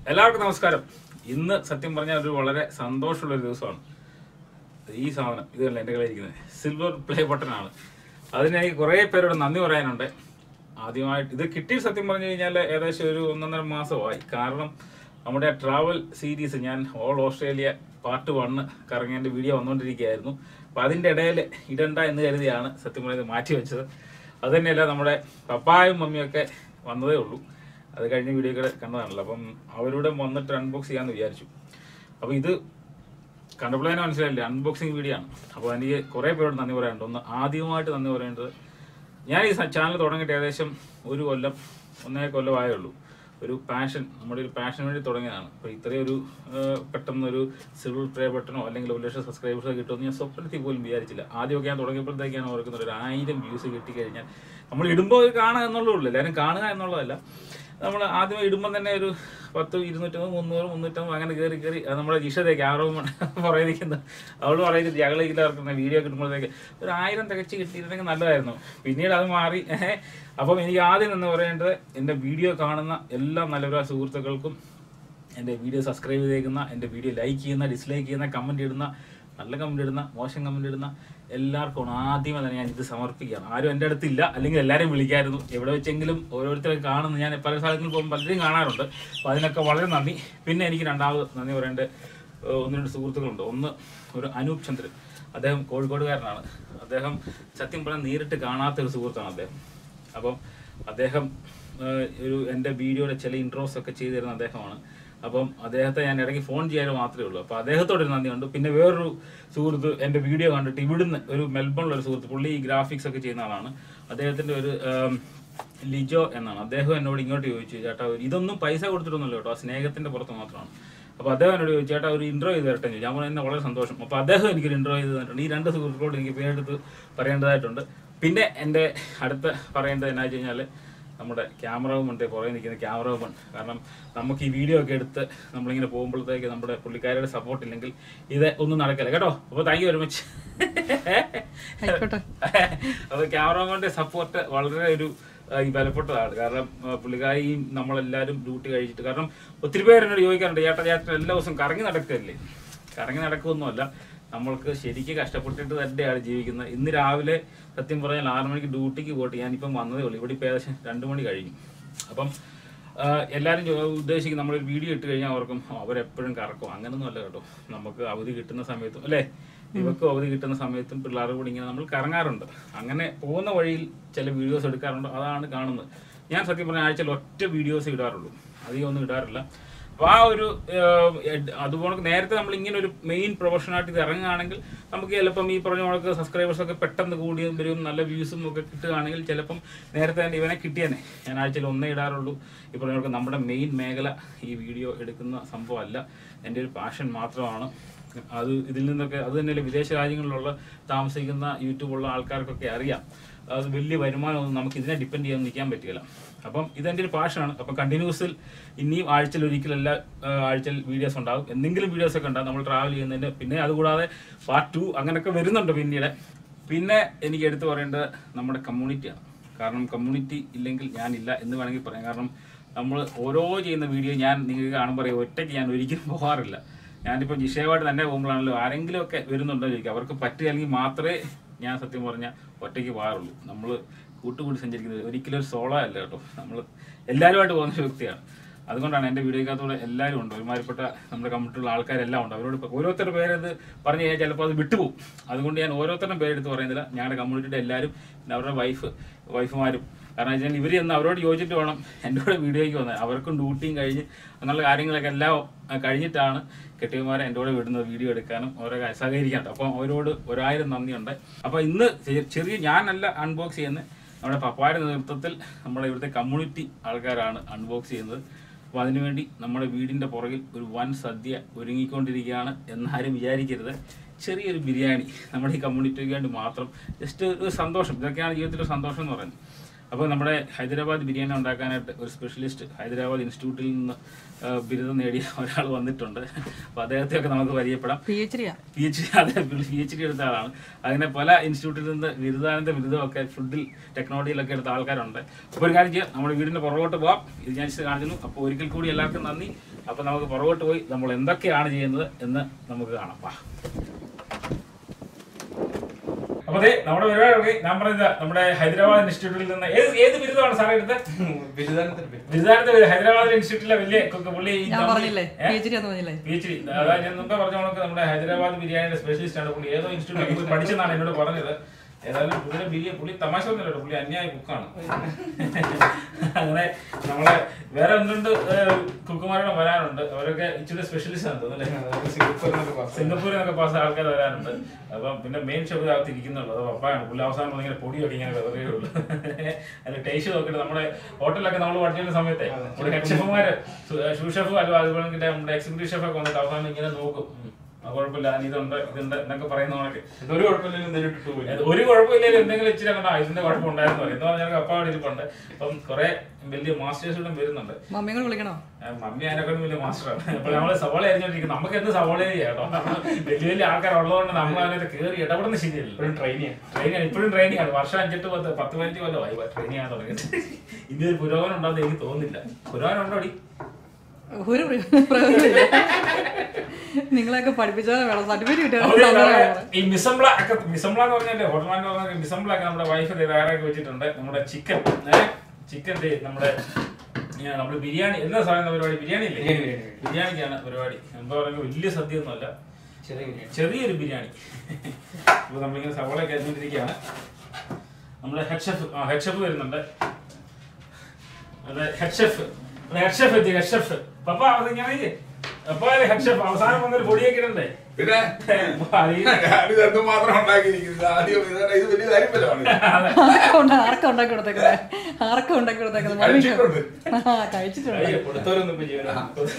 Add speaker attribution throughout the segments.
Speaker 1: എല്ലാവർക്കും നമസ്കാരം ഇന്ന് സത്യം പറഞ്ഞാൽ ഒരു വളരെ സന്തോഷമുള്ള ഒരു ദിവസമാണ് ഈ സാധനം ഇതല്ല എൻ്റെ കയ്യിലിരിക്കുന്നത് സിൽവർ പ്ലേ ബട്ടണാണ് അതിന് എനിക്ക് കുറേ പേരോട് നന്ദി പറയാനുണ്ട് ആദ്യമായിട്ട് ഇത് കിട്ടിയ സത്യം പറഞ്ഞു കഴിഞ്ഞാൽ ഏകദേശം ഒരു ഒന്നൊന്നര മാസമായി കാരണം നമ്മുടെ ട്രാവൽ സീരീസ് ഞാൻ ഓൾ ഓസ്ട്രേലിയ പാർട്ട് വണ്ണ് കറങ്ങേണ്ട വീഡിയോ വന്നുകൊണ്ടിരിക്കുകയായിരുന്നു അപ്പോൾ അതിൻ്റെ ഇടയിൽ ഇടണ്ട എന്ന് കരുതിയാണ് സത്യം പറയുന്നത് മാറ്റി വെച്ചത് അത് തന്നെയല്ല നമ്മുടെ പപ്പായും മമ്മിയൊക്കെ വന്നതേ ഉള്ളൂ അത് കഴിഞ്ഞ വീഡിയോ കൂടെ കണ്ടതാണല്ലോ അപ്പം അവരോട് വന്നിട്ട് അൺബോക്സ് ചെയ്യാമെന്ന് വിചാരിച്ചു അപ്പോൾ ഇത് കണ്ടപ്പോൾ തന്നെ മനസ്സിലായില്ലേ അൺബോക്സിങ് വീഡിയോ ആണ് അപ്പോൾ എനിക്ക് കുറേ പേരോട് നന്ദി പറയാനുണ്ട് ഒന്ന് ആദ്യമായിട്ട് നന്ദി പറയേണ്ടത് ഞാൻ ഈ ചാനൽ തുടങ്ങിയിട്ട് ഏകദേശം ഒരു കൊല്ലം ഒന്നേ കൊല്ലമായേ ഉള്ളൂ ഒരു പാഷൻ നമ്മുടെ ഒരു പാഷന് വേണ്ടി തുടങ്ങിയതാണ് അപ്പോൾ ഇത്രയും ഒരു ആ, പെട്ടെന്നൊരു സിവിൽ പ്ലേ ബട്ടണോ അല്ലെങ്കിൽ ഒരു ലക്ഷം സബ്സ്ക്രൈബേഴ്സോ കിട്ടുമെന്ന് ഞാൻ സ്വപ്നത്തിൽ പോലും വിചാരിച്ചില്ല ആദ്യമൊക്കെ ഞാൻ തുടങ്ങിയപ്പോഴത്തേക്കാണ് ഓർക്കുന്നത് ഒരു ആയിരം വ്യൂസ് കിട്ടിക്കഴിഞ്ഞാൽ നമ്മൾ ഇടുമ്പോൾ കാണുക എന്നുള്ളതേ ഉള്ളൂ എല്ലാവരും കാണുക എന്നുള്ളതല്ല നമ്മൾ ആദ്യം ഇടുമ്പോൾ തന്നെ ഒരു പത്ത് ഇരുന്നൂറ്റമ്പത് മുന്നൂറ് മുന്നൂറ്റമ്പത് അങ്ങനെ കയറി കയറി അത് നമ്മുടെ ജിഷതേക്ക് ആറോ പറയുന്നത് അവള് പറയുന്നത് ഞങ്ങൾ ഇതിലിറക്കുന്ന വീഡിയോ കിട്ടുമ്പോഴത്തേക്ക് ഒരു ആയിരം തികച്ച് കിട്ടിയിരുന്നെങ്കിൽ നല്ലതായിരുന്നു പിന്നീട് അത് മാറി ഏഹ്. അപ്പം എനിക്ക് ആദ്യം എന്ന് പറയേണ്ടത് എൻ്റെ വീഡിയോ കാണുന്ന എല്ലാ നല്ലവരാ സുഹൃത്തുക്കൾക്കും എൻ്റെ വീഡിയോ സബ്സ്ക്രൈബ് ചെയ്തേക്കുന്ന എൻ്റെ വീഡിയോ ലൈക്ക് ചെയ്യുന്ന ഡിസ്ലൈക്ക് ചെയ്യുന്ന കമൻറ്റ് ഇടുന്ന നല്ല കമൻറ്റ് ഇടുന്ന മോശം കമൻറ്റ് ഇടുന്ന എല്ലാവർക്കും ആദ്യമേ തന്നെ ഞാൻ ഇത് സമർപ്പിക്കുകയാണ് ആരും എൻ്റെ അടുത്തില്ല അല്ലെങ്കിൽ എല്ലാവരും വിളിക്കായിരുന്നു എവിടെ വെച്ചെങ്കിലും ഓരോരുത്തരെ കാണുന്നു ഞാൻ പല സ്ഥലങ്ങളിൽ പോകുമ്പോൾ പലരും കാണാറുണ്ട് അപ്പോൾ അതിനൊക്കെ വളരെ നന്ദി പിന്നെ എനിക്ക് രണ്ടാമത് നന്ദി പറയേണ്ട ഏഹ്, ഒന്ന് രണ്ട് സുഹൃത്തുക്കളുണ്ട് ഒന്ന് ഒരു അനൂപ് ചന്ദ്രൻ അദ്ദേഹം കോഴിക്കോടുകാരനാണ് അദ്ദേഹം സത്യം പറഞ്ഞാൽ നേരിട്ട് കാണാത്ത ഒരു സുഹൃത്താണ് അദ്ദേഹം അപ്പം അദ്ദേഹം ഏഹ്, ഒരു എൻ്റെ വീഡിയോയുടെ ചില ഇൻട്രോസ് ഒക്കെ ചെയ്തു തരുന്ന അദ്ദേഹമാണ് അപ്പം അദ്ദേഹത്തെ ഞാൻ ഇടയ്ക്ക് ഫോൺ ചെയ്യാൻ മാത്രമേ ഉള്ളൂ അപ്പോൾ അദ്ദേഹത്തോട് ഒരു നന്ദിയുണ്ട് പിന്നെ വേറൊരു സുഹൃത്ത് എൻ്റെ വീഡിയോ കണ്ടിട്ട് ഇവിടുന്ന് ഒരു മെൽബണിലുള്ള ഒരു സുഹൃത്ത് പുള്ളി ഈ ഗ്രാഫിക്സ് ഒക്കെ ചെയ്യുന്ന ആളാണ് അദ്ദേഹത്തിൻ്റെ ഒരു ഏം, ലിജോ എന്നാണ് അദ്ദേഹം എന്നോട് ഇങ്ങോട്ട് ചോദിച്ചു ചേട്ടാ ഒരു- ഇതൊന്നും പൈസ കൊടുത്തിട്ടൊന്നുമല്ല കേട്ടോ ആ സ്നേഹത്തിൻ്റെ പുറത്ത് മാത്രമാണ് അപ്പോൾ അദ്ദേഹം എന്നോട് ചോദിച്ചു ചേട്ടാ ഒരു ഇൻട്രോ ചെയ്ത് തരട്ടെ എന്ന് ചോദിച്ചു. ഞാൻ പറഞ്ഞു എന്നെ വളരെ സന്തോഷം അപ്പോൾ അദ്ദേഹം എനിക്കൊരു ഇൻട്രോ ചെയ്ത് തന്നിട്ടുണ്ട് ഈ രണ്ട് സുഹൃത്തുക്കളോട് എനിക്ക് പേരെടുത്ത് പറയേണ്ടതായിട്ടുണ്ട് പിന്നെ എൻ്റെ അടുത്ത പറയേണ്ടത് എന്നാ വെച്ച് കഴിഞ്ഞാൽ നമ്മുടെ ക്യാമറ ഉണ്ട് പുറകെ നിൽക്കുന്ന ക്യാമറ വുമൺ കാരണം നമുക്ക് ഈ വീഡിയോ ഒക്കെ എടുത്ത് നമ്മളിങ്ങനെ പോകുമ്പോഴത്തേക്ക് നമ്മുടെ പുള്ളിക്കാരുടെ സപ്പോർട്ട് ഇല്ലെങ്കിൽ ഇത് ഒന്നും നടക്കില്ല കേട്ടോ അപ്പോൾ താങ്ക് യു വെരി മച്ച്
Speaker 2: ആയിക്കോട്ടെ
Speaker 1: അപ്പോൾ ക്യാമറമാൻ്റെ സപ്പോർട്ട് വളരെ ഒരു ആ, ഈ ബലപ്പെട്ടതാണ് കാരണം ആ, പുള്ളിക്കാരിയും നമ്മളെല്ലാവരും ഡ്യൂട്ടി കഴിച്ചിട്ട് കാരണം ഒത്തിരി പേര് എന്നോട് ചോദിക്കാറുണ്ട് ചേട്ടാ ചേട്ടൻ എല്ലാ ദിവസവും കറങ്ങി നടക്കല്ലേ കറങ്ങി നടക്കുകയൊന്നുമല്ല നമ്മൾക്ക് ശരിക്കും കഷ്ടപ്പെട്ടിട്ട് തന്നെയാണ് ജീവിക്കുന്നത് ഇന്ന് രാവിലെ സത്യം പറഞ്ഞാൽ ആറ് മണിക്ക് ഡ്യൂട്ടിക്ക് പോയിട്ട് ഞാനിപ്പം വന്നതേ ഉള്ളൂ ഇവിടെ ഇപ്പോൾ ഏകദേശം രണ്ട് മണി കഴിഞ്ഞു അപ്പം ആ, എല്ലാവരും ചോ- ഉദ്ദേശിക്കും നമ്മളൊരു വീഡിയോ ഇട്ട് കഴിഞ്ഞാൽ അവർക്കും "ഓ, അവരെപ്പോഴും കറക്കും അങ്ങനൊന്നും അല്ല കേട്ടോ നമുക്ക് അവധി കിട്ടുന്ന സമയത്തും അല്ലേ ഇവക്കും അവധി കിട്ടുന്ന സമയത്തും പിള്ളേരുടെ കൂടി ഇങ്ങനെ നമ്മൾ കറങ്ങാറുണ്ട് അങ്ങനെ പോകുന്ന വഴിയിൽ ചില വീഡിയോസ് എടുക്കാറുണ്ട് അതാണ് കാണുന്നത് ഞാൻ സത്യം പറഞ്ഞ ആഴ്ചയിൽ ഒറ്റ വീഡിയോസ് ഇടാറുള്ളൂ അധികം ഒന്നും ഇടാറില്ല അപ്പോൾ ആ ഒരു ഏഹ്, എഡ്- അതുപോലെ നേരത്തെ നമ്മൾ ഇങ്ങനെ ഒരു മെയിൻ പ്രൊഫഷനായിട്ട് ഇത് ഇറങ്ങുകയാണെങ്കിൽ നമുക്ക് ചിലപ്പം ഈ പറഞ്ഞ കണക്ക് സബ്സ്ക്രൈബേഴ്സ് ഒക്കെ പെട്ടെന്ന് കൂടിയും വരും നല്ല വ്യൂസും ഒക്കെ കിട്ടുകയാണെങ്കിൽ ചിലപ്പം നേരത്തെ തന്നെ ഇവനെ കിട്ടിയേനെ ഞാൻ ആഴ്ചയിൽ ഒന്നേ ഇടാറുള്ളൂ ഈ പറഞ്ഞ കണക്ക് നമ്മുടെ മെയിൻ മേഖല ഈ വീഡിയോ എടുക്കുന്ന സംഭവമല്ല എൻ്റെ ഒരു പാഷൻ മാത്രമാണ് അത് ഇതിൽ നിന്നൊക്കെ അത് തന്നെയല്ലേ വിദേശ രാജ്യങ്ങളിലുള്ള താമസിക്കുന്ന യൂട്യൂബുള്ള ആൾക്കാർക്കൊക്കെ അറിയാം അത് വലിയ വരുമാനമൊന്നും നമുക്ക് ഇതിനെ ഡിപ്പെൻഡ് ചെയ്യാൻ നിൽക്കാൻ പറ്റില്ല അപ്പം ഇതെൻ്റെ ഒരു പാഷനാണ് അപ്പം കണ്ടിന്യൂസിൽ ഇനിയും ആഴ്ചയിൽ ഒരിക്കലും എല്ലാ ആ, ആഴ്ചയിൽ വീഡിയോസ് ഉണ്ടാകും എന്തെങ്കിലും വീഡിയോസ് ഒക്കെ ഉണ്ടാകും നമ്മൾ ട്രാവൽ ചെയ്യുന്നതിന് പിന്നെ അതുകൂടാതെ പാർട്ട് ടു അങ്ങനെയൊക്കെ വരുന്നുണ്ട് പിന്നീട് പിന്നെ എനിക്ക് എടുത്തു പറയേണ്ടത് നമ്മുടെ കമ്മ്യൂണിറ്റിയാണ് കാരണം കമ്മ്യൂണിറ്റി ഇല്ലെങ്കിൽ ഞാനില്ല എന്ന് വേണമെങ്കിൽ പറയാം കാരണം നമ്മൾ ഓരോ ചെയ്യുന്ന വീഡിയോ ഞാൻ നിങ്ങൾക്ക് കാണുമ്പോൾ പറയും ഒറ്റയ്ക്ക് ഞാൻ ഒരിക്കലും പോകാറില്ല ഞാനിപ്പോൾ ജിഷയുമായിട്ട് തന്നെ പോകുമ്പോഴാണല്ലോ ആരെങ്കിലും ഒക്കെ വരുന്നുണ്ടോ ചോദിക്കുക അവർക്ക് പറ്റുകയാണെങ്കിൽ മാത്രമേ ഞാൻ സത്യം പറഞ്ഞാൽ ഒറ്റയ്ക്ക് പോകാറുള്ളൂ നമ്മൾ കൂട്ടുകൂടി സഞ്ചരിക്കുന്നത് ഒരിക്കലും ഒരു സോളോ അല്ല കേട്ടോ നമ്മൾ എല്ലാവരുമായിട്ട് പോകുന്ന ഒരു വ്യക്തിയാണ് അതുകൊണ്ടാണ് എൻ്റെ വീഡിയോക്കകത്തൂടെ എല്ലാവരും ഉണ്ട് ഒരുമാതിരിപ്പെട്ട നമ്മുടെ കമ്മ്യൂണിറ്റിയുള്ള ആൾക്കാരെല്ലാം ഉണ്ട് അവരോട് ഇപ്പൊ ഓരോരുത്തരുടെ പേരത് പറഞ്ഞു കഴിഞ്ഞാൽ ചിലപ്പോൾ അത് വിട്ടുപോകും അതുകൊണ്ട് ഞാൻ ഓരോരുത്തരുടെ പേരെടുത്ത് പറയുന്നില്ല ഞങ്ങളുടെ കമ്മ്യൂണിറ്റിയുടെ എല്ലാവരും പിന്നെ അവരുടെ വൈഫ് വൈഫുമാരും കാരണം വെച്ചാൽ ഇവർ ചെന്ന് അവരോട് ചോദിച്ചിട്ട് വേണം എൻ്റെ കൂടെ വീഡിയോയ്ക്ക് വന്നത് അവർക്കും ഡ്യൂട്ടിയും കഴിഞ്ഞ് അങ്ങനെയുള്ള കാര്യങ്ങളൊക്കെ എല്ലാം ആ, കഴിഞ്ഞിട്ടാണ് കെട്ടിയന്മാരെ എൻ്റെ കൂടെ വിടുന്നത് വീഡിയോ എടുക്കാനും ഓരോ കാര്യം സഹകരിക്കാനുണ്ട് അപ്പം അവരോട് ഒരായിരം നന്ദിയുണ്ട് അപ്പോൾ ഇന്ന് ചെ- ചെറിയ ഞാനല്ല അൺബോക്സ് ചെയ്യുന്നത് നമ്മുടെ പപ്പായുടെ നേതൃത്വത്തിൽ നമ്മുടെ ഇവിടുത്തെ കമ്മ്യൂണിറ്റി ആൾക്കാരാണ് അൺബോക്സ് ചെയ്യുന്നത് അപ്പോൾ അതിനുവേണ്ടി നമ്മുടെ വീടിൻ്റെ പുറകിൽ ഒരു വൻ സദ്യ ഒരുങ്ങിക്കൊണ്ടിരിക്കുകയാണ് എന്നാരും വിചാരിക്കരുത് ചെറിയൊരു ബിരിയാണി നമ്മുടെ ഈ കമ്മ്യൂണിറ്റിക്ക് വേണ്ടി മാത്രം ജസ്റ്റ് ഒരു സന്തോഷം ഇതൊക്കെയാണ് ജീവിതത്തിലെ സന്തോഷം എന്ന് പറയുന്നത് അപ്പോൾ നമ്മുടെ ഹൈദരാബാദ് ബിരിയാണി ഉണ്ടാക്കാനായിട്ട് ഒരു സ്പെഷ്യലിസ്റ്റ് ഹൈദരാബാദ് ഇൻസ്റ്റിറ്റ്യൂട്ടിൽ നിന്ന് ആ, ബിരുദം നേടിയ ഒരാൾ വന്നിട്ടുണ്ട് അപ്പോൾ അദ്ദേഹത്തെയൊക്കെ നമുക്ക് പരിചയപ്പെടാം
Speaker 2: പി എച്ച് ഡിയാ
Speaker 1: പി എച്ച് ഡി അതെ പി എച്ച് ഡി എടുത്ത ആളാണ് അങ്ങനെ പല ഇൻസ്റ്റിറ്റ്യൂട്ടിൽ നിന്ന് ബിരുദാനന്ദ ബിരുദമൊക്കെ ഫുഡിൽ ടെക്നോളജിയിലൊക്കെ എടുത്ത ആൾക്കാരുണ്ട് അപ്പോൾ ഒരു കാര്യം ചെയ്യാം നമ്മുടെ വീടിൻ്റെ പുറകോട്ട് പോവാം ഇത് ഞാൻ ഇച്ചിരി കാണിക്കുന്നു അപ്പോൾ ഒരിക്കൽ കൂടി എല്ലാവർക്കും നന്ദി അപ്പോൾ നമുക്ക് പുറകോട്ട് പോയി നമ്മൾ എന്തൊക്കെയാണ് ചെയ്യുന്നത് എന്ന് നമുക്ക് കാണാം വാ അപ്പോൾ അതെ നമ്മുടെ പരിപാടി ഞാൻ പറഞ്ഞത് നമ്മുടെ ഹൈദരാബാദ് ഇൻസ്റ്റിറ്റ്യൂട്ടിൽ നിന്ന് ഏത് ഏത് ബിരുദമാണ് സാറേ എടുത്തത് ബിരുദാനന്ദ ബിരുദം ഹൈദരാബാദ് ഇൻസ്റ്റിറ്റ്യൂട്ടിലെ വലിയ കൊക്ക് പുള്ളി ഈ
Speaker 2: ഞാൻ
Speaker 1: നമ്മ-
Speaker 2: പറഞ്ഞില്ലേ
Speaker 1: ഏ?
Speaker 2: പി എച്ച് ഡി എന്ന് പറഞ്ഞില്ലേ
Speaker 1: പി എച്ച് ഡി അതായത് ഞാൻ മുമ്പേ പറഞ്ഞ കണക്ക് നമ്മുടെ ഹൈദരാബാദ് ബിരിയാണിയുടെ സ്പെഷ്യലിസ്റ്റ് ആണ് പുള്ളി ഏതോ ഇൻസ്റ്റിറ്റ്യൂട്ടിൽ പോയി പഠിച്ചെന്നാണ് എന്നോട് പറഞ്ഞത് ഏതായാലും പുള്ളിയുടെ ബിരിയാണി പുള്ളി തമാശ ഒന്നുമില്ല പുള്ളി അന്യായ കുക്കാണ് അങ്ങനെ നമ്മളെ വേറെ ഒന്ന് രണ്ട് കുക്കുമാരുടെ വരാനുണ്ട് അവരൊക്കെ ഇച്ചിരി സ്പെഷ്യലിസ്റ്റ് ആണ് തോന്നുന്നല്ലേ സിംഗപ്പൂരിൽ നിന്നൊക്കെ പാസ് ആൾക്കാർ വരാനുണ്ട് അപ്പം പിന്നെ മെയിൻ ഷെഫ് അകത്ത് ഇരിക്കുന്നുള്ളൂ അത് പപ്പായാണ് പുള്ളി അവസാനം വന്ന് ഇങ്ങനെ പൊടിയൊക്കെ ഇങ്ങനെ വെറുതെ ഉള്ളൂ അതിന്റെ ടേസ്റ്റ് നോക്കിയിട്ട് നമ്മുടെ ഹോട്ടലിലൊക്കെ നമ്മൾ പഠിച്ചിരുന്ന സമയത്തെ നമ്മുടെ ഹെഡ് ഷെഫുമാര് ഷൂ ഷെഫ് അല്ല അതുപോലെ തന്നെ നമ്മുടെ എക്സിക്യൂട്ടീവ് ഷെഫൊക്കെ വന്നിട്ട് അവസാനം ഇങ്ങനെ നോക്കും ഉം, അത് കുഴപ്പമില്ല അതിന് ഇതുണ്ട് ഇതുണ്ട് എന്നൊക്കെ പറയുന്ന കണക്ക്
Speaker 3: ഒരു കുഴപ്പമില്ലെങ്കിലും എന്തെങ്കിലും ഇട്ടിട്ട് പോയി
Speaker 1: അത് ഒരു കുഴപ്പമില്ലെങ്കിലും എന്തെങ്കിലും ഇച്ചിരി കണ്ടോ ഇതിന്റെ കുഴപ്പമുണ്ടായിരുന്നു എന്ന് പറഞ്ഞാൽ കപ്പ അവിടെ ഇരിപ്പുണ്ട് അപ്പം കുറെ വലിയ മാസ്റ്റേഴ്സുകളും വരുന്നുണ്ട്
Speaker 2: മമ്മിയും കൂടെ വിളിക്കണോ
Speaker 1: ആ, മമ്മി അതിനെക്കാളും വലിയ മാസ്റ്ററാണ് അപ്പോൾ നമ്മള് സവാള അരിഞ്ഞോണ്ടിരിക്കും നമുക്ക് എന്ത് സവാള അരിയാ കേട്ടോ വലിയ വലിയ ആൾക്കാർ ഉള്ളതുകൊണ്ട് നമ്മൾ അതിനകത്ത് കയറി ഇടപെടുന്ന ശരിയല്ല
Speaker 3: ഇപ്പോഴും ട്രെയിൻ ചെയ്യാം
Speaker 1: ട്രെയിനിങ് ഇപ്പോഴും ട്രെയിനിങ് ആണ് വർഷം അഞ്ചെട്ട് പത്ത് പത്ത് പതിനഞ്ച് കൊല്ലമായി ട്രെയിനിങ് ചെയ്യാൻ തുടങ്ങിയിട്ട് ഇനി ഒരു പുരോഗമനം ഉണ്ടെന്ന് എനിക്ക് തോന്നുന്നില്ല പുരോഗമനം ഉണ്ടോ അടി
Speaker 2: ഒരു പ്ര- പ്രയോജനമില്ല നിങ്ങളെയൊക്കെ പഠിപ്പിച്ചാൽ വേണം സർട്ടിഫിക്കറ്റ്
Speaker 1: അവിടെ നമ്മുടെ
Speaker 2: കിട്ടിയാൽ
Speaker 1: ഈ മിസംബ്ല ഒക്കെ മിസംബ്ല എന്ന് പറഞ്ഞാൽ ഹോട്ടൽ പറഞ്ഞ മിസംബ്ല ഒക്കെ നമ്മുടെ വൈഫ് തയ്യാറാക്കി വെച്ചിട്ടുണ്ട് നമ്മുടെ ചിക്കൻ ചിക്കൻ നമ്മുടെ നമ്മൾ ബിരിയാണി എന്താ സാധനം പരിപാടി ബിരിയാണി ഇല്ലേ
Speaker 3: ബിരിയാണി, ബിരിയാണി.
Speaker 1: ബിരിയാണിക്കാണ് പരിപാടി എന്താ പറയുക വലിയ സദ്യ ഒന്നുമല്ല
Speaker 3: ചെറിയ ബിരിയാണി
Speaker 1: ചെറിയൊരു ബിരിയാണി അപ്പോൾ നമ്മളിങ്ങനെ സവാളയൊക്കെ അരിഞ്ഞുകൊണ്ടിരിക്കുകയാണ് നമ്മുടെ ഹെഡ് ഷെഫ് ആ ഹെഡ് ഷെഫ് വരുന്നുണ്ട് അതെ ഹെഡ് ഷെഫ് ഹെഡ് ഷെഫ് എത്തി ഹെഡ് ഷെഫ് പപ്പ അത് ഇങ്ങനെ ഇരിക്ക്. അപ്പൊ ഹെഡ് ഷെഫ് അവസാനം വന്നൊരു പൊടിയൊക്കെ ഇടണ്ടേ
Speaker 4: പിന്നെ
Speaker 1: അത് ഈ-
Speaker 4: ഞാനിത് എന്തുമാത്രം ഉണ്ടാക്കിയിരിക്കുന്നത് ആദ്യം ഇത് ഇത് വലിയ കാര്യമല്ലോ
Speaker 1: അതെ.
Speaker 2: ആർക്കും ആർക്കും ഉണ്ടാക്കി കൊടുത്തേക്കുന്നത് ആർക്കും ഉണ്ടാക്കി കൊടുത്തേക്കുന്നത് മമ്മിക്ക്
Speaker 4: കഴിച്ചിട്ടുണ്ട്.
Speaker 2: ആ കഴിച്ചിട്ടുണ്ട്
Speaker 1: അയ്യോ,
Speaker 3: കൊടുത്തവരൊന്നും ഇപ്പൊ ജീവനാ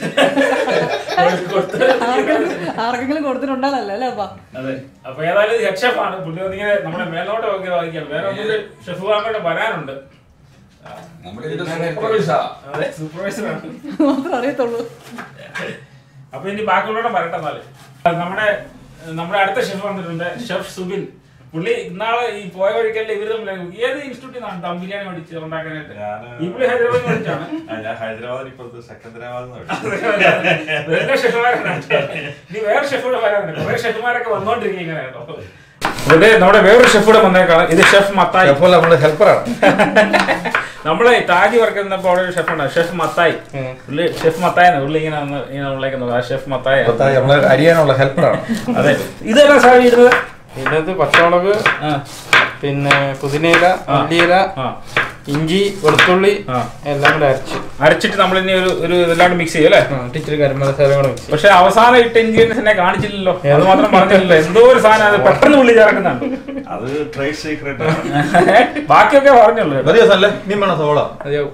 Speaker 2: ആർക്കെങ്കിലും ആർക്കെങ്കിലും കൊടുത്തിട്ടുണ്ടല്ലോ അല്ലേ അപ്പാ
Speaker 1: അതെ അപ്പൊ ഏതായാലും ഹെഡ് ഷെഫ് ആണ് പുള്ളി ഒന്നിങ്ങനെ നമ്മുടെ മേലോട്ട് ഒക്കെ വായിക്കുകയാണ് വേറെ ഒന്നും ഷെഫുമാരുടെ വരാനുണ്ട്
Speaker 4: നമ്മുടെ ഇതിന്റെ സൂപ്പർവൈസാ
Speaker 1: അതെ സൂപ്പർവൈസർ ആണ്
Speaker 2: മാത്രമേ അറിയത്തുള്ളൂ
Speaker 1: അപ്പൊ ഇനി ബാക്കിയുള്ളവരുടെ വരട്ടെ എന്നാല് നമ്മുടെ നമ്മുടെ അടുത്ത ഷെഫ് വന്നിട്ടുണ്ട് ഷെഫ് സുബിൻ പുള്ളി ഇന്നാളെ ഈ പോയ വഴിക്കല്ലേ ഇവര് തമ്മിൽ ഏത് ഇൻസ്റ്റിറ്റ്യൂട്ടിൽ നിന്നാണ് ദം ബിരിയാണി പഠിച്ച് ഉണ്ടാക്കാനായിട്ട്
Speaker 5: ഞാന്
Speaker 1: ഈ പുള്ളി ഹൈദരാബാദിൽ പഠിച്ചാണ്
Speaker 5: ആ, ഞാൻ ഹൈദരാബാദ് ഇപ്പുറത്ത് സെക്കന്ദരാബാദ് എന്ന്
Speaker 1: വേറെ ഷെഫുമാരുണ്ട് ഇനി വേറെ ഷെഫുകൂടെ വരാനുണ്ട് കുറെ ഷെഫുമാരൊക്കെ വന്നോണ്ടിരിക്കും ഇങ്ങനെ കേട്ടോ ഇവിടെ നമ്മുടെ വേറൊരു ഷെഫ് കൂടെ വന്നേക്കാണ് ഇത് ഷെഫ് മത്തായി
Speaker 4: അപ്പോൾ നമ്മുടെ ഹെൽപ്പറാണ്
Speaker 1: നമ്മളെ താജ് വർക്ക് ചെയ്യുന്നപ്പോ അവിടെ ഒരു ഷെഫ് ഉണ്ട് ഷെഫ് മത്തായി പുള്ളി ഷെഫ് മത്തായി പുള്ളി ഇങ്ങനെ വന്ന് ഇങ്ങനെ ഉള്ളേക്കുന്നത് ആ ഷെഫ് മത്തായി
Speaker 4: നമ്മളെ അരിയാനുള്ള ഹെൽപ്പറാണ്
Speaker 1: അതെ ഇതെല്ലാം സാധനം ഇരുന്നത്
Speaker 3: ഇതിനകത്ത് പച്ചമുളക്
Speaker 1: ആ
Speaker 3: പിന്നെ പുതിനയില മല്ലിയില
Speaker 1: ആ
Speaker 3: ഇഞ്ചി വെളുത്തുള്ളി
Speaker 1: ആ.
Speaker 3: എല്ലാം കൂടെ അരച്ച്
Speaker 1: അരച്ചിട്ട് നമ്മൾ ഇനി ഒരു ഒരു ഇതെല്ലാം മിക്സ് ചെയ്യും അല്ലേ
Speaker 3: ആ, ഇച്ചിരി ഗരം മസാല കൂടെ മിക്സ്
Speaker 1: പക്ഷെ അവസാനം ഇട്ട ഇൻഗ്രീഡിയൻസ് എന്നെ കാണിച്ചില്ലല്ലോ അത് മാത്രം പറഞ്ഞില്ലല്ലോ എന്തോ ഒരു സാധനം അത് പെട്ടെന്ന് പുള്ളി ചേർക്കുന്നുണ്ട്
Speaker 5: അത് ട്രേഡ് സീക്രട്ട് ആണ്
Speaker 1: ബാക്കിയൊക്കെ പറഞ്ഞുള്ളൂ
Speaker 4: മതിയോ സല്ലേ നീ വേണം സവോള
Speaker 3: മതിയാവും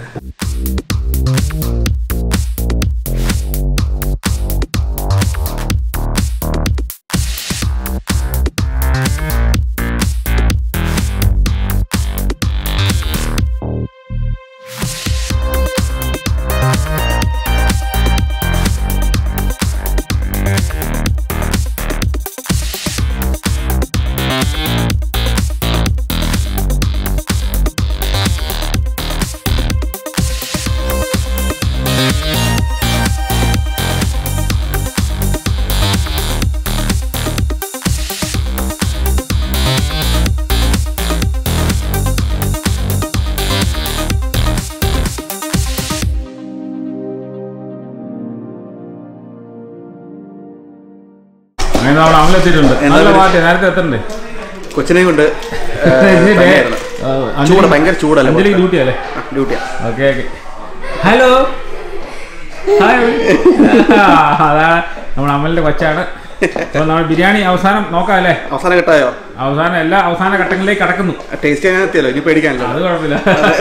Speaker 1: അങ്ങനെ നമ്മൾ അമലെത്തിയിട്ടുണ്ട് നല്ല മാറ്റി നേരത്തെ എത്തണ്ടേ
Speaker 6: കൊച്ചിനെ കൊണ്ട്
Speaker 1: ഇത് ഡേ- ആ, അഞ്ജലി-
Speaker 6: ചൂട് ഭയങ്കര ചൂടല്ലേ
Speaker 1: അഞ്ജലി
Speaker 6: പുറത്ത്?
Speaker 1: ഡ്യൂട്ടി അല്ലേ
Speaker 6: ഡ്യൂട്ടിയാ
Speaker 1: ഓക്കെ ഓക്കെ ഹലോ ഹായ് അതാണ് നമ്മുടെ അമലിന്റെ കൊച്ചാണ് അപ്പൊ നമ്മൾ ബിരിയാണി അവസാനം നോക്കാം അല്ലേ
Speaker 6: അവസാനം കിട്ടായോ
Speaker 1: അവസാനം എല്ലാ അവസാന ഘട്ടങ്ങളിലേക്ക് കടക്കുന്നു
Speaker 6: ടേസ്റ്റ് ചെയ്യാൻ എത്തിയല്ലോ ഇനി പേടിക്കാനല്ലോ
Speaker 1: അത് കുഴപ്പമില്ല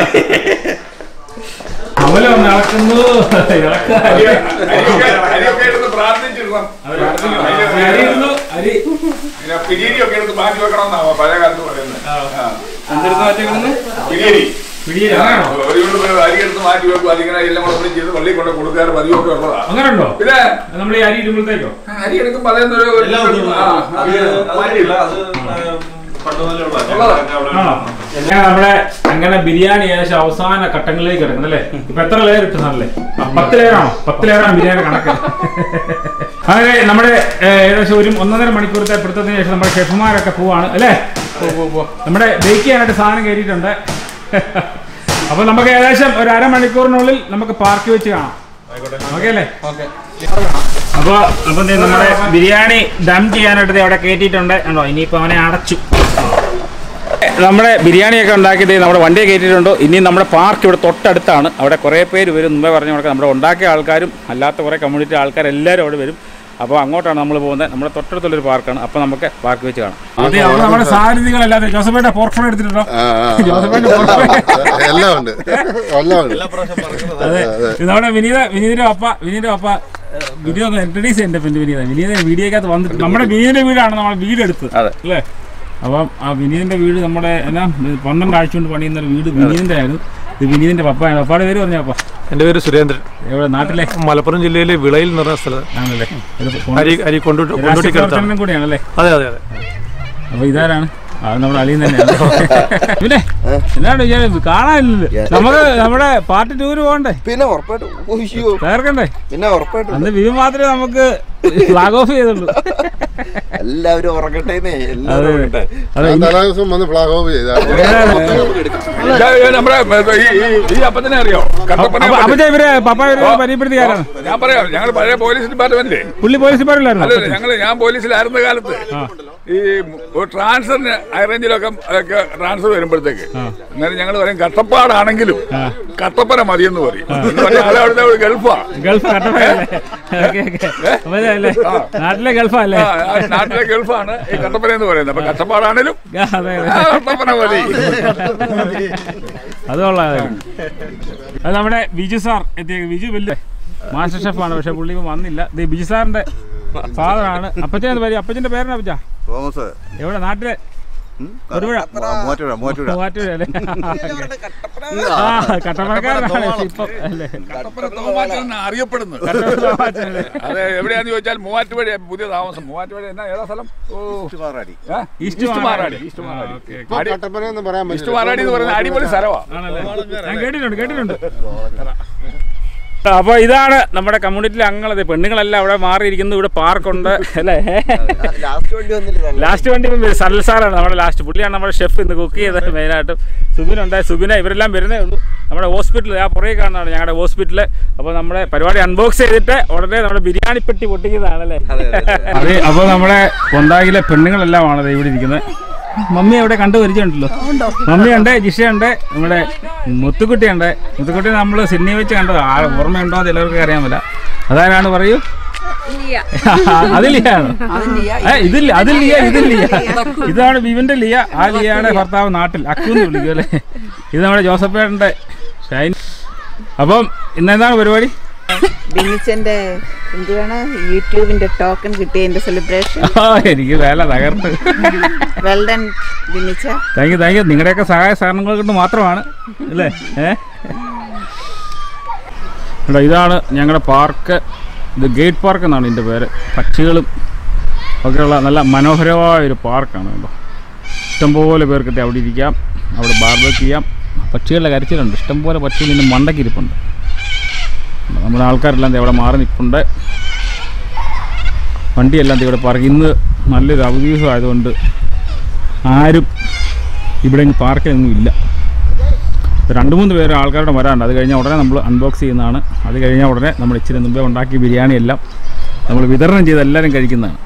Speaker 1: അമല ഒന്ന് ഇളക്കുന്നു ഇളക്കുക.
Speaker 4: അരിയൊക്കെ അരിയൊക്കെ എടുത്ത് പ്രാർത്ഥിച്ചിടണം
Speaker 1: അരി ഇടുന്നു, അരി
Speaker 4: പിന്നെ പിരിയരിയൊക്കെ എടുത്ത് ബാക്കി വെക്കണം എന്നാ പഴയ കാലത്ത് പറയുന്നത് ആ.
Speaker 3: എന്തെടുത്ത് മാറ്റിയേക്കുന്നത്
Speaker 4: പിരിയരി
Speaker 1: പിടിയില്ല അങ്ങനെയാണോ
Speaker 4: അവരോട് പോയി അരി എടുത്ത് മാറ്റി വെക്കും അതിങ്ങനെ എല്ലാം കൂടെ കൂടി ചെയ്ത് പള്ളിയിൽ കൊണ്ട് കൊടുക്കാറ് പതിവൊക്കെ ഉള്ളതാ
Speaker 1: അങ്ങനെ ഉണ്ടോ
Speaker 4: പിന്നെ
Speaker 1: നമ്മൾ ഈ അരി ഇടുമ്പോഴത്തേക്കോ
Speaker 4: അരി എടുക്കുമ്പോ അതേന്നൊരു ഒരു-
Speaker 5: എല്ലാം ഒന്നും
Speaker 4: ആ, അത്
Speaker 5: മാറ്റിയില്ല അത് പണ്ട് മുതലേ ഉള്ള
Speaker 4: ഉള്ളതാ.
Speaker 1: ആണോ അങ്ങനെ നമ്മുടെ അങ്ങനെ ബിരിയാണി ഏകദേശം അവസാന ഘട്ടങ്ങളിലേക്ക് കിടക്കുന്നു അല്ലേ ഇപ്പൊ എത്ര ലെയർ ഇട്ടു സാറല്ലേ ആ, പത്ത് ലെയറാണോ പത്ത് ലെയറാണ് ബിരിയാണി കണക്ക് അങ്ങനെ നമ്മുടെ ഏ, ഏകദേശം ഒരു ഒന്നര മണിക്കൂറത്തെ പിടുത്തത്തിന് ശേഷം നമ്മുടെ ഷെഫുമാരൊക്കെ പോവാണ് അല്ലേ നമ്മുടെ ബേക്ക് ചെയ്യാനായിട്ട് സാധനം കയറിയിട്ടുണ്ട് അപ്പൊ നമുക്ക് ഏകദേശം ഒരു അരമണിക്കൂറിനുള്ളിൽ നമുക്ക് പാർക്ക് വെച്ച് കാണാം ഓക്കെ അല്ലേ അപ്പൊ അപ്പൊ ദേ നമ്മുടെ ബിരിയാണി ദം ചെയ്യാനായിട്ട് ദേ അവിടെ കയറ്റിയിട്ടുണ്ട് കണ്ടോ ഇനിയിപ്പോ അവനെ അടച്ചു നമ്മുടെ ബിരിയാണിയൊക്കെ ഉണ്ടാക്കിയത് നമ്മുടെ വണ്ടിയെ കയറ്റിയിട്ടുണ്ടോ ഇനി നമ്മുടെ പാർക്ക് ഇവിടെ തൊട്ടടുത്താണ് അവിടെ കുറേ പേര് വരും മുമ്പേ പറഞ്ഞ കണക്ക് നമ്മുടെ ഉണ്ടാക്കിയ ആൾക്കാരും അല്ലാത്ത കുറേ കമ്മ്യൂണിറ്റി ആൾക്കാരെല്ലാവരും അവിടെ വരും അപ്പോൾ അങ്ങോട്ടാണ് നമ്മൾ പോകുന്നത് നമ്മുടെ തൊട്ടടുത്തുള്ളൊരു പാർക്കാണ് അപ്പോൾ നമുക്ക് പാർക്ക് വെച്ച് കാണാം അതെ അവിടെ നമ്മുടെ സാരഥികളല്ലാതെ ജോസഫേട്ട പോർക്ക് ഫോൺ എടുത്തിട്ടുണ്ടോ ജോസഫേട്ട
Speaker 7: എല്ലാം ഉണ്ട് എല്ലാം ഉണ്ട്
Speaker 1: അതെ ഇത് നമ്മുടെ വിനീത വിനീതിന്റെ പപ്പ വിനീതിന്റെ പപ്പ വീഡിയോ ഒന്ന് ഇൻട്രഡ്യൂസ് ചെയ്യണ്ട പിന്നെ വിനീത വിനീത വീഡിയോക്കകത്ത് വന്നിട്ട് നമ്മുടെ വിനീതിന്റെ വീടാണ് നമ്മൾ വീട് എടുത്തത്
Speaker 6: അതെ.
Speaker 1: അല്ലേ അപ്പം ആ വിനീതിന്റെ വീട് നമ്മുടെ എന്നാ പന്ത്രണ്ട് ആഴ്ച കൊണ്ട് പണിയുന്ന ഒരു വീട് വിനീതിന്റെ ആയിരുന്നു ഇത് വിനീതിന്റെ പപ്പയാണ് പപ്പയുടെ പേര് പറഞ്ഞ പപ്പ
Speaker 8: എൻ്റെ പേര് സുരേന്ദ്രൻ
Speaker 1: എവിടെ നാട്ടിലെ
Speaker 8: മലപ്പുറം ജില്ലയിലെ വിളയിൽ എന്ന് പറഞ്ഞ സ്ഥലത്ത്
Speaker 1: ആണല്ലേ ഒരു
Speaker 8: അരി അരി കൊണ്ടു
Speaker 1: രാഷ്ട്രീയ
Speaker 8: കൊണ്ടുട്ടിക്കടുത്താണ്
Speaker 1: പ്രവർത്തനം കൂടിയാണല്ലേ
Speaker 8: അതെ അതെ അതെ
Speaker 1: അപ്പൊ ഇതാരാണ് അത് നമ്മുടെ അളിയൻ തന്നെയാണ് പിന്നെ എന്താണ് വിചാരം കാണാനില്ലല്ലോ നമുക്ക് നമ്മുടെ പാർട്ടി ടൂര് പോകണ്ടേ
Speaker 7: പിന്നെ ഉറപ്പായിട്ടും ഉയ്യോ.
Speaker 1: തകർക്കണ്ടേ
Speaker 7: പിന്നെ ഉറപ്പായിട്ടും
Speaker 1: അന്ന് വിവ മാത്രമേ നമുക്ക് ഫ്ലാഗ് ഓഫ് ചെയ്തുള്ളൂ
Speaker 7: എല്ലാവരും ഉറങ്ങട്ടേന്നേ
Speaker 1: അതെ
Speaker 7: എല്ലാവരും ഉറങ്ങട്ടെ
Speaker 1: അതെ
Speaker 6: ഞാൻ തലേ ദിവസം വന്ന് ഫ്ലാഗ് ഓഫ് ചെയ്താൽ
Speaker 4: ഇതാ, ഇത് നമ്മുടെ ഈ- ഈ- ഈ അപ്പത്തിനെ അറിയോ കട്ടപ്പന
Speaker 1: അപ്പൊ അപ്പൊ ഇവര് പപ്പ ഇവര് പരിചയപ്പെടുത്തിയാരാണ്
Speaker 4: ഞാൻ പറയാം ഞങ്ങൾ പഴയ പോലീസ് ഡിപ്പാർട്ട്മെന്റിലെ
Speaker 1: പുള്ളി പോലീസ് ഡിപ്പാർട്ട്മെന്റിലായിരുന്നു
Speaker 4: അല്ല ഞങ്ങൾ ഞാൻ പോലീസിലായിരുന്ന കാലത്ത് ഈ ഒരു ട്രാൻസ്ഫറിന് ഹൈറേഞ്ചിലൊക്കെ ഒക്കെ ട്രാൻസ്ഫർ വരുമ്പോഴത്തേക്ക് അന്നേരം ഞങ്ങൾ പറയും കട്ടപ്പാടാണെങ്കിലും കട്ടപ്പന മതിയെന്ന് പറയും എന്ന് പറഞ്ഞാൽ അത് അവിടുത്തെ ഒരു ഗൾഫാ
Speaker 1: ഗൾഫ് കട്ടപ്പനയല്ലേ ഓക്കെ ഓക്കെ അപ്പൊ ഇതല്ലേ നാട്ടിലെ ഗൾഫല്ലേ
Speaker 4: ആ, ആ നാട്ടിലെ ഗൾഫാണ് ഈ കട്ടപ്പന എന്ന് പറയുന്നത് അപ്പൊ കട്ടപ്പാടാണേലും
Speaker 1: അതെ
Speaker 4: ആ, കട്ടപ്പന മതി
Speaker 1: അത് കൊള്ളാം അത്. അത് നമ്മുടെ ബിജു സാർ എത്തിയ ബിജു വലിയ മാസ്റ്റർ ഷെഫാണ് പക്ഷെ പുള്ളി ഇപ്പൊ വന്നില്ല ഇത് ബിജു സാറിന്റെ ഫാദറാണ് അപ്പച്ചൻ പേര് അപ്പച്ചന്റെ പേരാണ് അപ്പച്ച
Speaker 7: തോമസ്
Speaker 1: എവിടെ നാട്ടിലെ തൊടുപുഴ
Speaker 7: മൂവാറ്റുപുഴ മൂവാറ്റുപുഴ
Speaker 1: മൂവാറ്റുപുഴ അല്ലേ ആ കട്ടപ്പനക്കാരനാണ് ഇപ്പം അല്ലേ
Speaker 4: കട്ടപ്പന തോമാച്ചൻ എന്നാ അറിയപ്പെടുന്നത്
Speaker 1: കട്ടപ്പന തോമാച്ചൻ അല്ലേ?
Speaker 4: അത് എവിടെയാന്ന് ചോദിച്ചാൽ മൂവാറ്റുപുഴ പുതിയ താമസം മൂവാറ്റുപുഴ എന്നാ ഏതാ സ്ഥലം ഓ
Speaker 7: പാറാടി
Speaker 4: ഏ?
Speaker 1: East
Speaker 4: east
Speaker 1: Maradi.
Speaker 4: Maradi east Maradi
Speaker 1: ആ, ഓക്കേ, ഓക്കേ.
Speaker 6: കട്ടപ്പനയൊന്നും പറയാൻ
Speaker 4: ഈസ്റ്റ്
Speaker 6: പറ്റില്ല
Speaker 4: മാറാടി എന്ന് പറയുന്ന അടിപൊളി സ്ഥലമാ
Speaker 1: ആണല്ലേ ഞാൻ കേട്ടിട്ടുണ്ട് കേട്ടിട്ടുണ്ട് അപ്പൊ ഇതാണ് നമ്മുടെ കമ്മ്യൂണിറ്റിയിലെ അംഗങ്ങളത് പെണ്ണുങ്ങളെല്ലാം അവിടെ മാറിയിരിക്കുന്നു ഇവിടെ പാർക്കുണ്ട് അല്ലേ
Speaker 7: ലാസ്റ്റ് വണ്ടി വന്നില്ല
Speaker 1: ലാസ്റ്റ് വണ്ടി ഇപ്പം വരും. സരൽ സാറാണ് നമ്മുടെ ലാസ്റ്റ് പുള്ളിയാണ് നമ്മുടെ ഷെഫ് ഇന്ന് കുക്ക് ചെയ്തത് മെയിനായിട്ടും സുബിനുണ്ട് സുബിന ഇവരെല്ലാം വരുന്നേ ഉള്ളൂ നമ്മുടെ ഹോസ്പിറ്റൽ ആ പുറകെ കാണുന്നതാണ് ഞങ്ങളുടെ ഹോസ്പിറ്റൽ അപ്പോൾ നമ്മുടെ പരിപാടി അൺബോക്സ് ചെയ്തിട്ട് ഉടനെ നമ്മുടെ ബിരിയാണി പെട്ടി പൊട്ടിക്കുന്നതാണല്ലേ അതെ അപ്പോൾ നമ്മുടെ കൊണ്ടാകിലെ പെണ്ണുങ്ങളെല്ലാം ആണ് ഇവിടെ ഇരിക്കുന്നത് മമ്മി അവിടെ കണ്ടു പരിചയമുണ്ടല്ലോ മമ്മിയുണ്ട് ജിഷയുണ്ട് നമ്മുടെ മുത്തുക്കുട്ടിയുണ്ട് മുത്തുക്കുട്ടി നമ്മൾ സിഡ്നി വെച്ച് കണ്ടത് ആ ഓർമ്മയുണ്ടോ എന്ന് ചിലർക്ക് അറിയാൻ പറ്റില്ല അതാരാണ് പറയൂ അത് ലിയാണ് ഏ, ഇത് ലി- അത് ലിയ ഇത് ലിയ ഇതാണ് ബിവിന്റെ ലിയ ആ ലിയയുടെ ഭർത്താവ് നാട്ടിൽ അക്കുന്ന് വിളിക്കും അല്ലേ ഇത് നമ്മുടെ ജോസഫേട്ടന്റെ ഷൈൻ അപ്പം ഇന്നെന്താണ് പരിപാടി
Speaker 9: ബിനിച്ചന്റെ എന്തുവാണ് യൂട്യൂബിന്റെ ടോക്കൺ കിട്ടിയതിന്റെ സെലിബ്രേഷൻ
Speaker 1: ആ എനിക്ക് വേല തകർത്ത്
Speaker 9: വെൽ ഡൺ ബിനിച്ച
Speaker 1: താങ്ക് യു താങ്ക് യു നിങ്ങളുടെയൊക്കെ സഹായ സഹകരണങ്ങൾ കൊണ്ട് മാത്രമാണ് അല്ലേ ഏ എടാ ഇതാണ് ഞങ്ങളുടെ പാർക്ക് ഇത് ഗേറ്റ് പാർക്ക് എന്നാണ് ഇതിൻ്റെ പേര് പക്ഷികളും ഒക്കെയുള്ള നല്ല മനോഹരമായ ഒരു പാർക്കാണ് കേട്ടോ ഇഷ്ടംപോലെ പേർക്കിട്ട് അവിടെ ഇരിക്കാം അവിടെ ബാർബേക്ക് ചെയ്യാം പക്ഷികളുടെ കരച്ചിലുണ്ട് ഇഷ്ടംപോലെ പക്ഷികൾ ഇതിൻ്റെ മണ്ടയ്ക്ക് ഇരിപ്പുണ്ട് നമ്മുടെ ആൾക്കാരെല്ലാം ദേ അവിടെ മാറി നിൽപ്പുണ്ട് വണ്ടിയെല്ലാം ദേ ഇവിടെ പാർക്ക് ഇന്ന് നല്ലൊരു അവധി ദിവസം ആയതുകൊണ്ട് ആരും ഇവിടെ ഇനി പാർക്കിലൊന്നും ഇല്ല രണ്ട് മൂന്ന് പേര് ആൾക്കാരുടെ വരാനുണ്ട് അത് കഴിഞ്ഞാൽ ഉടനെ നമ്മൾ അൺബോക്സ് ചെയ്യുന്നതാണ് അത് കഴിഞ്ഞാൽ ഉടനെ നമ്മൾ ഇച്ചിരി മുമ്പേ ഉണ്ടാക്കിയ ബിരിയാണി എല്ലാം നമ്മൾ വിതരണം ചെയ്ത് എല്ലാവരും കഴിക്കുന്നതാണ്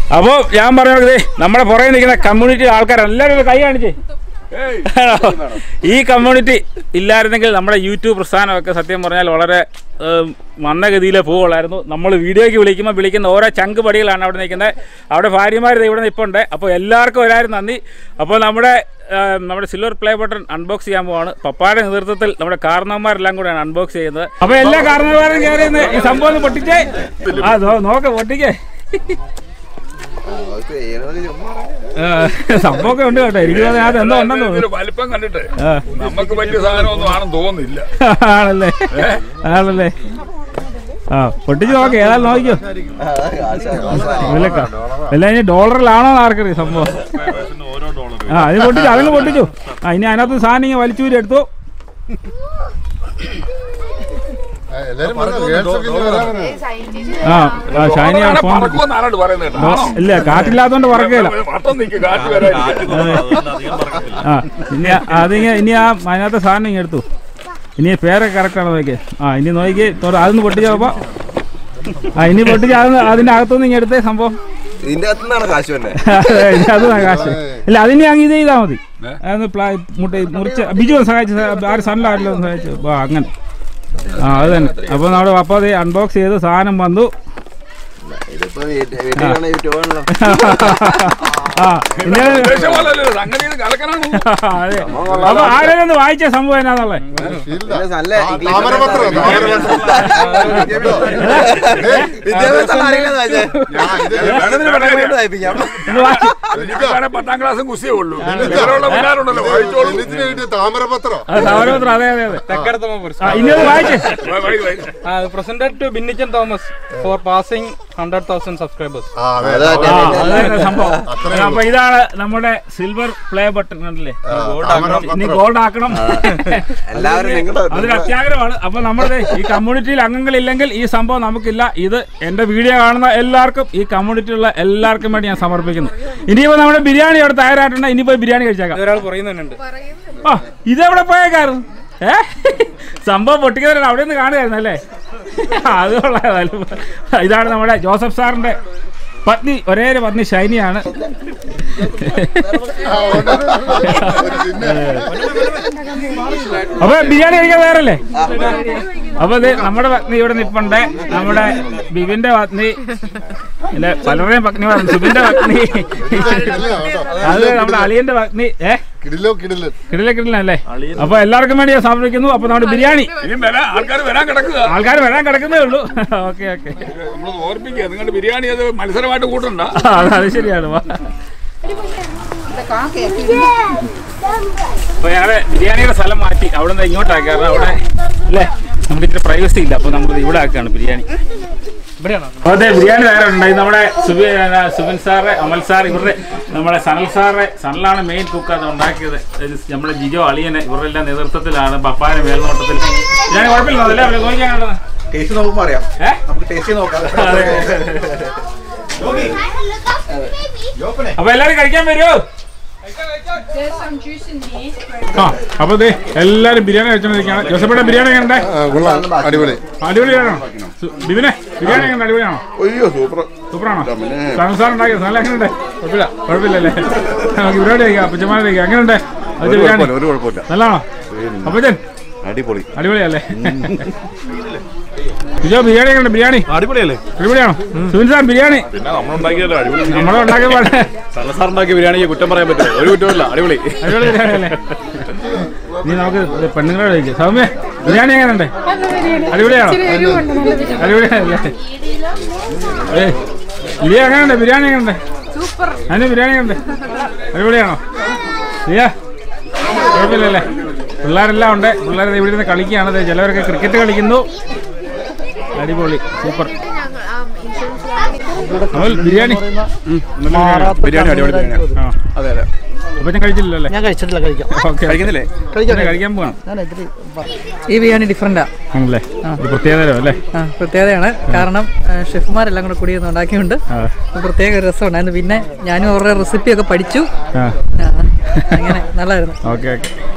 Speaker 1: അപ്പോൾ ഞാൻ പറഞ്ഞത് നമ്മുടെ പുറകെ നിൽക്കുന്ന കമ്മ്യൂണിറ്റി ആൾക്കാർ എല്ലാവരും ഒന്ന് കൈ കാണിച്ചേ ഈ കമ്മ്യൂണിറ്റി ഇല്ലായിരുന്നെങ്കിൽ നമ്മുടെ യൂട്യൂബ് പ്രസ്ഥാനമൊക്കെ സത്യം പറഞ്ഞാൽ വളരെ ഏം, മന്ദഗതിയിലേ പോവുള്ളായിരുന്നു നമ്മൾ വീഡിയോയ്ക്ക് വിളിക്കുമ്പോൾ വിളിക്കുന്ന ഓരോ ചങ്ക് പടികളാണ് അവിടെ നിൽക്കുന്നത് അവിടെ ഭാര്യമാർ ഇവിടെ നിൽപ്പുണ്ട് അപ്പോൾ എല്ലാവർക്കും ഒരായിരം നന്ദി അപ്പോൾ നമ്മുടെ ഏം, നമ്മുടെ സിൽവർ പ്ലേ ബട്ടൺ അൺബോക്സ് ചെയ്യാൻ പോവാണ് പപ്പായുടെ നേതൃത്വത്തിൽ നമ്മുടെ കാരണവന്മാരെല്ലാം കൂടെയാണ് അൺബോക്സ് ചെയ്യുന്നത് അപ്പോൾ എല്ലാ കാരണവന്മാരും കയറി നിന്ന് ഈ സംഭവം ഒന്ന് പൊട്ടിച്ചേ ആ നോ- നോക്ക് പൊട്ടിക്കേ ആ, സംഭവമൊക്കെ ഉണ്ട് കേട്ടോ എനിക്ക് തോന്നുന്നു അത് എന്തോ ഉണ്ടെന്ന് തോന്നുന്നു
Speaker 4: ഇതിന്റെ വലിപ്പം കണ്ടിട്ട്
Speaker 1: ആ.
Speaker 4: നമുക്ക് പറ്റിയ സാധനമൊന്നും ആണെന്ന് തോന്നുന്നില്ല
Speaker 1: ആണല്ലേ ആണല്ലേ ആ പൊട്ടിച്ച് നോക്ക് ഏതായാലും നോക്കിക്കോ വിലക്ക എല്ലാം ഇനി ഡോളറിലാണോ എന്ന് ആർക്കറിയാം സംഭവം ആ അത് പൊട്ടിച്ചു അതിന് പൊട്ടിച്ചു ആ ഇനി അതിനകത്ത് സാധനം ഇങ്ങനെ വലിച്ചൂരി എടുത്തു
Speaker 6: എല്ലാരും പറഞ്ഞു ഗേൾസ് ഒക്കെ ഇനി വരാൻ പറഞ്ഞു.
Speaker 1: ആ ആ ഷൈനി ആ ഫോൺ
Speaker 4: പറക്കുമെന്ന് ആരാണ്ട് പറയുന്നത് കേട്ടോ.
Speaker 1: ഡോ- ഇല്ല കാറ്റില്ലാത്തോണ്ട് പറക്കുകയില്ല
Speaker 4: വട്ടം നിൽക്കും കാറ്റ് വരാൻ
Speaker 1: ആ ഇനി അതിങ്ങനെ ഇനി ആ അതിനകത്ത് സാധനം ഇങ്ങനെ എടുത്തു ഇനി പേരൊക്കെ കറക്റ്റാണ് നോക്കിയേ ആ ഇനി നോക്കി അതൊന്ന് പൊട്ടിച്ചപ്പോ ആ ഇനി പൊട്ടിച്ച് അത് അതിന്റെ അകത്തുനിന്ന് ഇങ്ങനെ എടുത്തേ സംഭവം
Speaker 7: ഇതിന്റെ അകത്തുനിന്നാണ് കാശ് തന്നെ
Speaker 1: ഇനി അത് കാശ് ഇല്ല അതിനെ അങ്ങ് ഇത് ചെയ്താൽ മതി അതൊന്ന് പ്ലാ മുട്ട മുറിച്ച് ബിജു ഒന്ന് സഹായിച്ച് ആര് സണ്ണാരില്ലോ ഒന്ന് സഹായിച്ചു ആ അങ്ങനെ ആ അത് തന്നെ അപ്പോൾ നമ്മുടെ പപ്പ അത് അൺബോക്സ് ചെയ്ത് സാധനം വന്നു
Speaker 7: ഇതിപ്പോ വീട്ടിൽ വീട്ടിലാണ് യൂട്യൂബ് ആണല്ലോ
Speaker 1: ആ ഇനി അത്
Speaker 4: ഉദ്ദേശം പോലെയല്ലല്ലോ, സംഗതി ഇത് കലക്കനാണ്
Speaker 1: അതെ അപ്പൊ ആരെയും ഒന്ന് വായിച്ച സംഭവം എന്നാന്നുള്ളത്
Speaker 6: ശീലില്ല.
Speaker 7: പിന്നെ നല്ല
Speaker 6: ആ, താമരപത്രം താമരപത്രം
Speaker 7: വിദ്യാഭ്യാസം അറിയില്ലെന്ന് വെച്ചേ.
Speaker 6: ഞാൻ ഇത്
Speaker 7: വേണമെങ്കിൽ പെട്ടെന്ന് കൊണ്ട് വായിപ്പിക്കാം.
Speaker 1: ഒന്ന് വായിച്ച്
Speaker 4: എനിക്കാണെ പത്താം ക്ലാസ്സും കുസിയേ ഉള്ളൂ വേറെയുള്ള പിള്ളേരുണ്ടല്ലോ വായിച്ചോളൂ
Speaker 6: ലിസ്റ്റിന് കിട്ടിയ താമരപത്രം
Speaker 1: അത് താമരപത്രം അതെ അതെ അതെ
Speaker 3: തെക്കടത്തമ്മ
Speaker 1: ആ,
Speaker 3: പുരസ്കാരം
Speaker 1: ഇനി ഒന്ന് വായിച്ചേ
Speaker 4: വാ, വായി, വായി.
Speaker 3: Presented to Binnichan Thomas for passing hundred thousand subscribers
Speaker 6: ആ അതെ
Speaker 7: അതാ
Speaker 1: ആ,
Speaker 7: ഞാൻ-
Speaker 1: അത് തന്നെ സംഭവം
Speaker 6: അത്രേ
Speaker 1: അപ്പൊ ഇതാണ് നമ്മുടെ സിൽവർ പ്ലേ ബട്ടൺ അല്ലേ
Speaker 6: ആ, താമരപത്രം.
Speaker 1: ഇനി ഗോൾഡ് ആക്കണം
Speaker 7: എല്ലാവരും നിങ്ങളുടെ
Speaker 1: അതൊരു അത്യാഗ്രഹമാണ് അപ്പൊ നമ്മുടെ ഈ കമ്മ്യൂണിറ്റിയിൽ അംഗങ്ങളില്ലെങ്കിൽ ഈ സംഭവം നമുക്കില്ല ഇത് എന്റെ വീഡിയോ കാണുന്ന എല്ലാവർക്കും ഈ കമ്മ്യൂണിറ്റിയിലുള്ള എല്ലാവർക്കും വേണ്ടി ഞാൻ സമർപ്പിക്കുന്നു ഇനിയിപ്പോ നമ്മുടെ ബിരിയാണി അവിടെ തയ്യാറായിട്ടുണ്ട് ഇനിയിപ്പോ ബിരിയാണി കഴിച്ചേക്കാം
Speaker 3: ഒരാൾ പറയുന്നുണ്ട്
Speaker 1: ആ ഇതെവിടെ പോയേക്കായിരുന്നു ഏ സംഭവം പൊട്ടിക്കുന്നവരാണ് അവിടെ നിന്ന് കാണുകയായിരുന്നു അല്ലേ അത് കൊള്ളാം ഇതാണ് നമ്മുടെ ജോസഫ് സാറിന്റെ പത്നി ഒരേ ഒരു പത്നി ഷൈനിയാണ്
Speaker 6: ആ, ഉണ്ട്. ഒരു ചിഹ്നം.
Speaker 1: അപ്പൊ ബിരിയാണി കഴിക്കാൻ വേറല്ലേ അപ്പൊ ഇത് നമ്മുടെ പത്നി ഇവിടെ നിപ്പുണ്ട് നമ്മുടെ ബിബിന്റെ പത്നി പിന്നെ പലരുടെയും പത്നി പറഞ്ഞു സുബിന്റെ പത്നി അത് നമ്മുടെ അളിയന്റെ പത്നി ഏ
Speaker 6: കിടിലോ കിടിലൻ
Speaker 1: കിടില കിടിലല്ലേ അപ്പൊ എല്ലാവർക്കും വേണ്ടി ഞാൻ സമർപ്പിക്കുന്നു അപ്പൊ നമ്മുടെ ബിരിയാണി
Speaker 4: ഇനിയും വരാൻ ആൾക്കാർ വരാൻ കിടക്കുക
Speaker 1: ആൾക്കാർ വരാൻ കിടക്കുന്നേ ഉള്ളൂ ഓക്കെ ഓക്കെ
Speaker 4: നമ്മൾ ഓർപ്പിക്കുക നിങ്ങളുടെ ബിരിയാണി അത് മത്സരമായിട്ട് കൂട്ടണ്ട
Speaker 1: അത് ശരിയാണ് വാ. അപ്പൊ ഞങ്ങള് ബിരിയാണിയുടെ സ്ഥലം മാറ്റി അവിടെ നിന്ന് ഇങ്ങോട്ടാക്കി കാരണം അവിടെ അല്ലേ നമുക്ക് ഇത്ര പ്രൈവസി ഇല്ല അപ്പൊ നമുക്ക് ഇവിടെ ആക്കുകയാണ് ബിരിയാണി
Speaker 3: ഇവിടെയാണോ
Speaker 1: അതെ ബിരിയാണി വേറെ ഉണ്ടായി നമ്മുടെ സുബി ആ, സുബിൻ സാറ് അമൽ സാർ ഇവരുടെ നമ്മുടെ സനൽ സാറ് സനലാണ് മെയിൻ കുക്ക് അത് ഉണ്ടാക്കിയത് ഇത് നമ്മുടെ ജിജോ അളിയനെ ഇവരുടെ എല്ലാം നേതൃത്വത്തിലാണ് പപ്പായുടെ മേൽനോട്ടത്തിൽ ഞാൻ കുഴപ്പമില്ല അതല്ലേ അവരെ നോക്കിയാണല്ലോ
Speaker 7: ടേസ്റ്റ് നോക്കുമ്പോ അറിയാം
Speaker 1: ഏ
Speaker 7: നമുക്ക് ടേസ്റ്റ് നോക്കാം
Speaker 1: അതെ. അപ്പൊ എല്ലാരും കഴിക്കാൻ വരുമോ ആ അപ്പൊ ദേ എല്ലാരും ബിരിയാണി കഴിച്ചോണ്ടിരിക്കുകയാണ് ജോസഫയുടെ ബിരിയാണി എങ്ങനെ
Speaker 6: ആ, കൊള്ളാം അടിപൊളി
Speaker 1: അടിപൊളിയാണോ സു- ബിബിനെ ബിരിയാണി എങ്ങനെ അടിപൊളിയാണോ
Speaker 6: അയ്യോ സൂപ്പർ
Speaker 1: സൂപ്പറാണോ സാധനം സാർ ഉണ്ടാക്കിയത് നല്ല എങ്ങനെയുണ്ട് കുഴപ്പമില്ല കുഴപ്പമില്ലല്ലേ നമുക്ക് ഇവരോട് കഴിക്കാം അപ്പച്ചമാരെ കഴിക്കാം എങ്ങനെയുണ്ട് അത് ബിരിയാണി
Speaker 6: ഒരു കുഴപ്പമില്ല
Speaker 1: നല്ലതാണോ അപ്പച്ചൻ
Speaker 6: അടിപൊളി
Speaker 1: അടിപൊളിയല്ലേ വിജോ ബിരിയാണി എങ്ങനെ ബിരിയാണി
Speaker 8: അടിപൊളിയല്ലേ
Speaker 1: അടിപൊളിയാണോ സുനിൽ സാർ ബിരിയാണി
Speaker 8: പിന്നെ നമ്മളുണ്ടാക്കിയല്ലോ അടിപൊളി
Speaker 1: നമ്മളെ ഉണ്ടാക്കിയ പോലെ
Speaker 8: സാർ ഉണ്ടാക്കിയ ബിരിയാണിക്ക് കുറ്റം പറയാൻ പറ്റില്ല ഒരു കുറ്റമില്ല അടിപൊളി
Speaker 1: അടിപൊളി ബിരിയാണി അല്ലേ നീ നമുക്ക് പെണ്ണുങ്ങളോട് ചോദിക്കാം സൗമ്യ ബിരിയാണി എങ്ങനെയുണ്ട് അടിപൊളിയാണോ അടിപൊളിയാണല്ലേ ഏ ലിയ എങ്ങനെയുണ്ട് ബിരിയാണി എങ്ങനെയുണ്ട് സൂപ്പർ അതിന് ബിരിയാണി എങ്ങനെയുണ്ട് അടിപൊളിയാണോ ലിയ കുഴപ്പമില്ലല്ലേ പിള്ളേരെല്ലാം ഉണ്ട് പിള്ളേർ ഇവിടെ നിന്ന് കളിക്കുകയാണ് ദേ ചിലവരൊക്കെ ക്രിക്കറ്റ് കളിക്കുന്നു അടിപൊളി സൂപ്പർ അമൽ ബിരിയാണി ഉം, നല്ല
Speaker 8: ബിരിയാണി അടിപൊളി ബിരിയാണി
Speaker 1: ആ
Speaker 8: അതെ അതെ
Speaker 1: അപ്പൊ ഞാൻ കഴിച്ചില്ലല്ലോ
Speaker 2: ഞാൻ കഴിച്ചിട്ടില്ല കഴിക്കാം
Speaker 1: ഓക്കെ
Speaker 8: കഴിക്കുന്നില്ലേ
Speaker 1: കഴിക്കാൻ കഴിക്കാൻ പോവാണ്
Speaker 2: ഈ ബിരിയാണി ഡിഫറെന്റാ
Speaker 1: ആണല്ലേ ഒരു പ്രത്യേകത അല്ലേ
Speaker 2: ആ പ്രത്യേകതയാണ് കാരണം ആ, ഷെഫ്മാരെല്ലാം കൂടെ കൂടി ഒന്ന് ഉണ്ടാക്കിയുണ്ട്
Speaker 1: ആ
Speaker 2: ഒരു പ്രത്യേക ഒരു രസമുണ്ടായിരുന്നു പിന്നെ ഞാനും അവരുടെ റെസിപ്പിയൊക്കെ പഠിച്ചു
Speaker 1: ആ
Speaker 2: ആ, അങ്ങനെ നല്ലതായിരുന്നു
Speaker 1: ഓക്കെ ഓക്കെ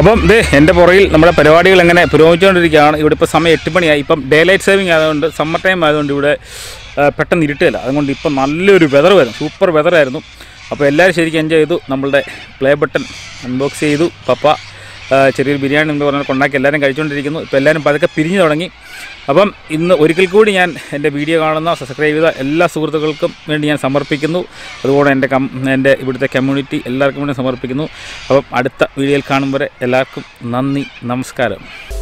Speaker 1: അപ്പം ദേ എൻ്റെ പുറകിൽ നമ്മുടെ പരിപാടികൾ എങ്ങനെ പുരോഗമിച്ചുകൊണ്ടിരിക്കുകയാണ് ഇവിടെ ഇപ്പോൾ സമയം എട്ട് മണിയായി ഇപ്പം ഡേ ലൈറ്റ് സേവിങ് ആയതുകൊണ്ട് സമ്മർ ടൈം ആയതുകൊണ്ട് ഇവിടെ ആ, പെട്ടെന്ന് ഇരുട്ടില്ല അതുകൊണ്ട് ഇപ്പം നല്ലൊരു വെതർ വരും സൂപ്പർ വെതറായിരുന്നു അപ്പോൾ എല്ലാവരും ശരിക്കും എൻജോയ് ചെയ്തു നമ്മളുടെ പ്ലേ ബട്ടൺ അൺബോക്സ് ചെയ്തു പപ്പ ആ, ചെറിയൊരു ബിരിയാണി എന്ന് പറഞ്ഞാൽ കൊണ്ടാക്കി എല്ലാവരും കഴിച്ചുകൊണ്ടിരിക്കുന്നു ഇപ്പോൾ എല്ലാവരും പതുക്കെ പിരിഞ്ഞു തുടങ്ങി അപ്പം ഇന്ന് ഒരിക്കൽ കൂടി ഞാൻ എൻ്റെ വീഡിയോ കാണുന്ന സബ്സ്ക്രൈബ് ചെയ്ത എല്ലാ സുഹൃത്തുക്കൾക്കും വേണ്ടി ഞാൻ സമർപ്പിക്കുന്നു അതുപോലെ എൻ്റെ കം എൻ്റെ ഇവിടുത്തെ കമ്മ്യൂണിറ്റി എല്ലാവർക്കും വേണ്ടി സമർപ്പിക്കുന്നു അപ്പം അടുത്ത വീഡിയോയിൽ കാണും വരെ എല്ലാവർക്കും നന്ദി നമസ്കാരം